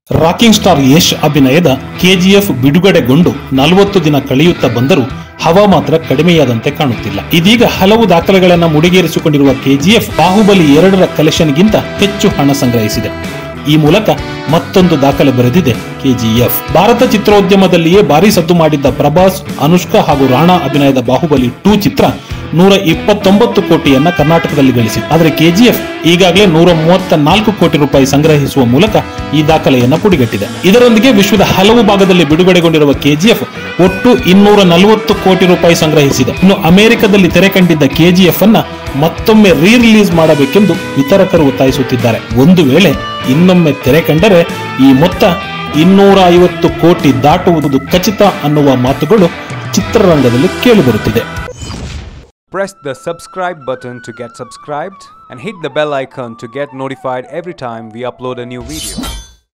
Rocking star Yash ಅಭಿನಯದ KGF ಬಿಡುಗಡೆಗೊಂಡು ನಲವತ್ತು ದಿನ ಕಳೆಯುತ್ತಾ ಬಂದರೂ ಹವಾ ಮಾತ್ರ ಕಡಿಮೆಯಾದಂತೆ ಕಾಣುತ್ತಿಲ್ಲ ಇದೀಗ ಹಲವು ದಾಖಲೆಗಳನ್ನು ಮುಡಿಗೇರಿಸಿಕೊಂಡಿರುವ ಕೆಜಿಎಫ್ ಬಾಹುಬಲಿ ಎರಡರ ಕಲೆಕ್ಷನ್ಗಿಂತ ಹೆಚ್ಚು ಹಣ ಸಂಗ್ರಹಿಸಿದೆ ಈ ಮೂಲಕ ಮತ್ತೊಂದು ದಾಖಲೆ ಬರೆದಿದೆ ಕೆಜಿಎಫ್ ಭಾರತ ಚಿತ್ರೋದ್ಯಮದಲ್ಲಿಯೇ ಭಾರಿ ಸದ್ದು ಮಾಡಿದ್ದ ಪ್ರಭಾಸ್ ಅನುಷ್ಕಾ ಹಾಗೂ ರಾಣಾ ಅಭಿನಯದ ಬಾಹುಬಲಿ ಟೂ ಚಿತ್ರ ನೂರ ಇಪ್ಪತ್ತೊಂಬತ್ತು ಕೋಟಿಯನ್ನ ಕರ್ನಾಟಕದಲ್ಲಿ ಗಳಿಸಿದೆ ಆದರೆ ಕೆಜಿಎಫ್ ಈಗಾಗಲೇ ನೂರ ಮೂವತ್ತ ನಾಲ್ಕು ಕೋಟಿ ರೂಪಾಯಿ ಸಂಗ್ರಹಿಸುವ ಮೂಲಕ ಈ ದಾಖಲೆಯನ್ನ ಪುಡಿಗಟ್ಟಿದೆ ಇದರೊಂದಿಗೆ ವಿಶ್ವದ ಹಲವು ಭಾಗದಲ್ಲಿ ಬಿಡುಗಡೆಗೊಂಡಿರುವ ಕೆಜಿಎಫ್ ಒಟ್ಟು ಇನ್ನೂರ ನಲವತ್ತು ಕೋಟಿ ರೂಪಾಯಿ ಸಂಗ್ರಹಿಸಿದೆ ಇನ್ನು ಅಮೆರಿಕದಲ್ಲಿ ತೆರೆ ಕಂಡಿದ್ದ ಕೆಜಿಎಫ್ ಅನ್ನ ಮತ್ತೊಮ್ಮೆ ರೀ ರಿಲೀಸ್ ಮಾಡಬೇಕೆಂದು ವಿತರಕರು ಒತ್ತಾಯಿಸುತ್ತಿದ್ದಾರೆ ಒಂದು ವೇಳೆ ಇನ್ನೊಮ್ಮೆ ತೆರೆ ಕಂಡರೆ ಈ ಮೊತ್ತ ಇನ್ನೂರ ಐವತ್ತು ಕೋಟಿ ದಾಟುವುದು ಖಚಿತ ಅನ್ನುವ ಮಾತುಗಳು ಚಿತ್ರರಂಗದಲ್ಲಿ ಕೇಳಿಬರುತ್ತಿದೆ Press the subscribe button to get subscribed and hit the bell icon to get notified every time we upload a new video.